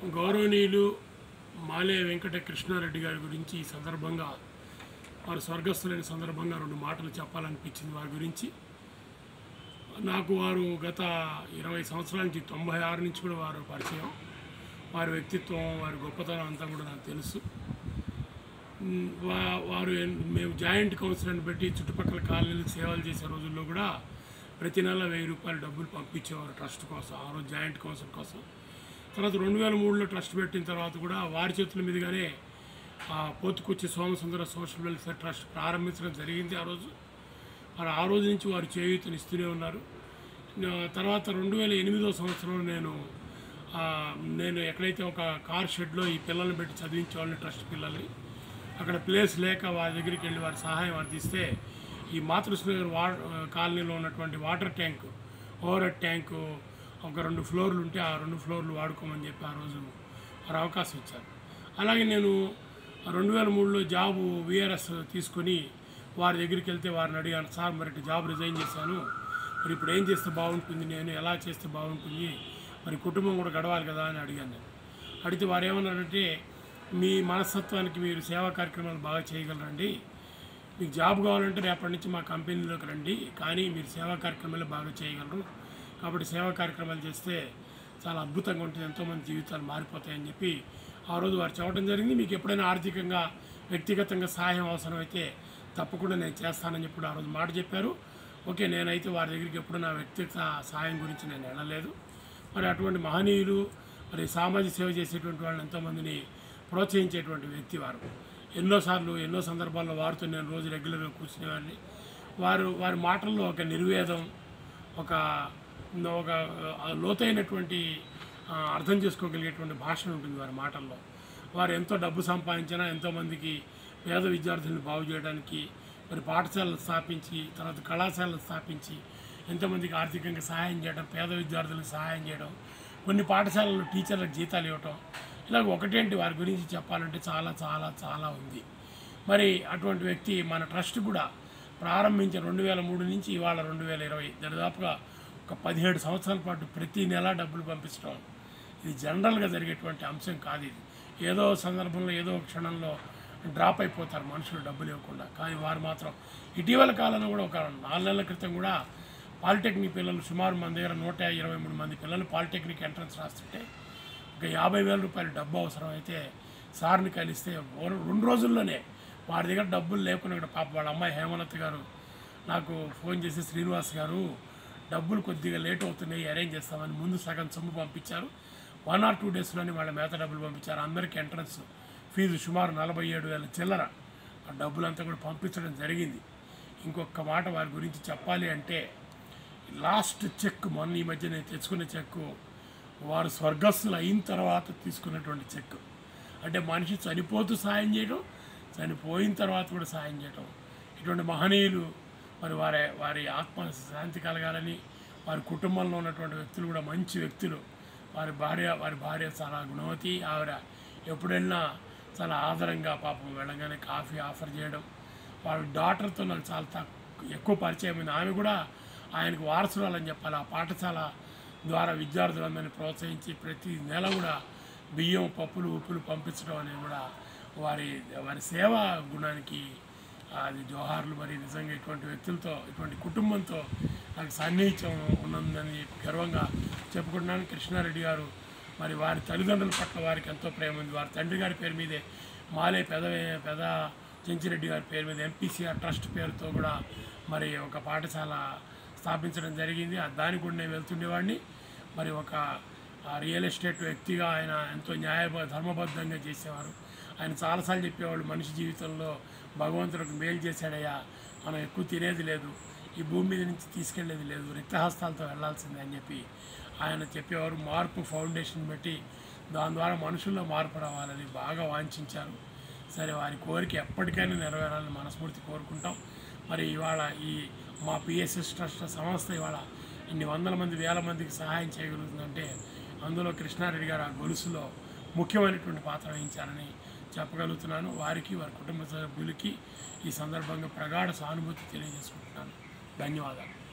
గౌరవనీయులు మాలే వెంకట కృష్ణారెడ్డి గారి గురించి ఈ సందర్భంగా వారు స్వర్గస్థులైన సందర్భంగా రెండు మాటలు చెప్పాలనిపించింది వారి గురించి నాకు వారు గత ఇరవై సంవత్సరాల నుంచి తొంభై ఆరు నుంచి కూడా వారు పరిచయం వారి వ్యక్తిత్వం వారి గొప్పతనం అంతా కూడా నాకు తెలుసు ఉమ్, వా- వారు ఎన్- మేము జాయింట్ కౌన్సిలర్ని పెట్టి చుట్టుపక్కల కాలనీలకు సేవలు చేసే రోజుల్లో కూడా ప్రతి నెల వెయ్యి రూపాయలు డబ్బులు పంపించేవారు ట్రస్ట్ కోసం ఆ రోజు జాయింట్ కౌన్సిల్ కోసం తర్వాత రెండు వేల మూడులో ట్రస్ట్ పెట్టిన తర్వాత కూడా వారి చేతుల మీదుగానే ఆ పోతుకొచ్చి సోమసుందర సోషల్ వెల్ఫేర్ ట్రస్ట్ ప్రారంభించడం జరిగింది ఆ రోజు మరి ఆ రోజు నుంచి వారు చేయూతను ఇస్తూనే ఉన్నారు నా- తర్వాత రెండు వేల ఎనిమిదో సంవత్సరం నేను ఆ, నేను ఎక్కడైతే ఒక కార్ షెడ్లో ఈ పిల్లల్ని పెట్టి చదివించే వాళ్ళని ట్రస్ట్ పిల్లల్ని అక్కడ ప్లేస్ లేక వారి దగ్గరికి వెళ్ళి వారి సహాయం అందిస్తే ఈ మాతృశ్రీనగర్ వా కాలనీలో ఉన్నటువంటి water tank overhead tank ఒక రెండు ఫ్లోర్లు ఉంటే ఆ రెండు ఫ్లోర్లు వాడుకోమని చెప్పి ఆ రోజు వారు అవకాశం ఇచ్చారు అలాగే నేను రెండు వేల మూడులో జాబు విఆర్ఎస్ తీసుకొని వారి దగ్గరికి వెళ్తే వారిని అడిగాను సార్ మరి ఇటు జాబ్ రిజైన్ చేశాను మరి ఇప్పుడు ఏం చేస్తే బాగుంటుంది నేను ఎలా చేస్తే బాగుంటుంది మరి కుటుంబం కూడా గడవాలి కదా అని అడిగాను నేను అడిగితే వారు ఏమన్నారంటే మీ మనస్తత్వానికి మీరు సేవా కార్యక్రమాలు బాగా చేయగలరండి మీకు జాబ్ కావాలంటే రేపటి నుంచి మా కంపెనీలోకి రండి కానీ మీరు సేవా కార్యక్రమాలు బాగా చేయగలరు కాబట్టి సేవా కార్యక్రమాలు చేస్తే చాలా అద్భుతంగా ఉంటుంది ఎంతోమంది జీవితాలు మారిపోతాయని చెప్పి ఆ రోజు వారు చెప్పడం జరిగింది మీకు ఎప్పుడైనా ఆర్థికంగా వ్యక్తిగతంగా సహాయం అవసరమైతే తప్పకుండా నేను చేస్తానని చెప్పి ఆ రోజు మాట చెప్పారు ఓకే నేనైతే వారి దగ్గరికి ఎప్పుడు నా వ్యక్తిగత సహాయం గురించి నేను వెళ్ళలేదు మరి అటువంటి మహనీయులు మరి సామాజిక సేవ చేసేటువంటి వాళ్ళని ఎంతోమందిని ప్రోత్సహించేటువంటి వ్యక్తి వారు ఎన్నోసార్లు ఎన్నో సందర్భాల్లో వారితో నేను రోజు రెగ్యులర్గా కూర్చునేవాడిని వారు వారి మాటల్లో ఒక నిర్వేదం ఒక ఒక ఆ, లోతైనటువంటి ఆ, అర్థం చేసుకోగలిగేటువంటి భాష ఉంటుంది వారి మాటల్లో వారు ఎంతో డబ్బు సంపాదించినా ఎంతోమందికి పేద విద్యార్థులను బాగు చేయడానికి మరి పాఠశాలలు స్థాపించి తర్వాత కళాశాలలు స్థాపించి ఎంతోమందికి ఆర్థికంగా సహాయం చేయడం పేద విద్యార్థులకు సహాయం చేయడం కొన్ని పాఠశాలల్లో టీచర్లకు జీతాలు ఇవ్వటం ఇలాగ ఒకటేంటి వారి గురించి చెప్పాలంటే చాలా చాలా చాలా ఉంది మరి అటువంటి వ్యక్తి మన ట్రస్ట్ కూడా ప్రారంభించిన రెండు వేల మూడు నుంచి ఇవాళ రెండు వేల ఇరవై దరిదాపుగా ఒక పదిహేడు సంవత్సరాల పాటు ప్రతి నెల డబ్బులు పంపించడం ఇది జనరల్గా జరిగేటువంటి అంశం కాదు ఇది ఏదో సందర్భంలో ఏదో ఒక క్షణంలో డ్రాప్ అయిపోతారు మనుషులు డబ్బులు ఇవ్వకుండా కానీ వారు మాత్రం ఇటీవల కాలంలో కూడా ఒక నాలుగు నెలల క్రితం కూడా పాలిటెక్నిక్ పిల్లలు సుమారు మన దగ్గర నూట ఇరవై మూడు మంది పిల్లలు పాలిటెక్నిక్ ఎంట్రన్స్ రాస్తుంటే ఒక యాభై వేల రూపాయలు డబ్బు అవసరం అయితే సార్ని కలిస్తే ఓ- రెండు రోజుల్లోనే వారి దగ్గర డబ్బులు లేకుండా కూడా పాప వాళ్ళ అమ్మాయి హేమలత గారు నాకు ఫోన్ చేసి శ్రీనివాస్ గారు డబ్బులు కొద్దిగా లేట్ అవుతున్నాయి అరేంజ్ చేస్తామని ముందు సగం సొమ్ము పంపించారు వన్ ఆర్ టూ డేస్లోనే వాళ్ళ మేత డబ్బులు పంపించారు అందరికీ ఎంట్రన్స్ ఫీజు సుమారు నలభై ఏడు వేల చిల్లర ఆ డబ్బులంతా కూడా పంపించడం జరిగింది ఇంకొక మాట వారి గురించి చెప్పాలి అంటే లాస్ట్ చెక్ మొన్న ఈ మధ్య నేను తెచ్చుకున్న చెక్కు వారు స్వర్గస్థులు అయిన తర్వాత తీసుకున్నటువంటి చెక్ అంటే మనిషి చనిపోతూ సాయం చేయడం చనిపోయిన తర్వాత కూడా సాయం చేయడం ఇటువంటి మహనీయులు మరి వారి వారి ఆత్మ శాంతి కలగాలని వారి కుటుంబంలో ఉన్నటువంటి వ్యక్తులు కూడా మంచి వ్యక్తులు వారి భార్య వారి భార్య చాలా గుణవతి ఆవిడ ఎప్పుడైనా చాలా ఆదరంగా పాపం వెళ్ళగానే కాఫీ ఆఫర్ చేయడం వాళ్ళ డాటర్తో నాకు చాలా తక్కువ ఎక్కువ పరిచయం అయింది ఆమె కూడా ఆయనకు వారసురాలని చెప్పాలి ఆ పాఠశాల ద్వారా విద్యార్థులందరినీ ప్రోత్సహించి ప్రతి నెల కూడా బియ్యం పప్పులు ఉప్పులు పంపించడం అనేది కూడా వారి వారి సేవా గుణానికి అది జోహార్లు మరి నిజంగా ఇటువంటి వ్యక్తులతో ఇటువంటి కుటుంబంతో నాకు సన్నిహిత్యం ఉన్నదని గర్వంగా చెప్పుకుంటున్నాను కృష్ణారెడ్డి గారు మరి వారి తల్లిదండ్రుల పట్ల వారికి ఎంతో ప్రేమ ఉంది వారి తండ్రి గారి పేరు మీదే మాలే పెద పెద చెంచిరెడ్డి గారి పేరు మీద ఎంపీసీఆర్ ట్రస్ట్ పేరుతో కూడా మరి ఒక పాఠశాల స్థాపించడం జరిగింది ఆ దానికి కూడా నేను వెళ్తుండేవాడిని మరి ఒక ఆ రియల్ ఎస్టేట్ వ్యక్తిగా ఆయన ఎంతో న్యాయ ధర్మబద్ధంగా చేసేవారు ఆయన చాలాసార్లు చెప్పేవాళ్ళు మనిషి జీవితంలో భగవంతుడికి మేలు చేశాడయ్యా మనం ఎక్కువ తినేది లేదు ఈ భూమి మీద నుంచి తీసుకెళ్లేది లేదు రిక్తహస్తాలతో వెళ్లాల్సిందే అని చెప్పి ఆయన చెప్పేవారు మార్పు ఫౌండేషన్ పెట్టి దాని ద్వారా మనుషుల్లో మార్పు రావాలని బాగా వాంఛించారు సరే వారి కోరిక ఎప్పటికైనా నెరవేరాలని మనస్ఫూర్తి కోరుకుంటాం మరి ఇవాళ ఈ మా పిఎస్ఎస్ ట్రస్ట్ సంస్థ ఇవాళ ఇన్ని వందల మంది వేల మందికి సహాయం చేయగలుగుతుందంటే అందులో కృష్ణారెడ్డి గారు ఆ గొలుసులో ముఖ్యమైనటువంటి పాత్ర వహించారని చెప్పగలుగుతున్నాను వారికి వారి కుటుంబ సభ్యులకి ఈ సందర్భంగా ప్రగాఢ సానుభూతి తెలియజేసుకుంటున్నాను ధన్యవాదాలు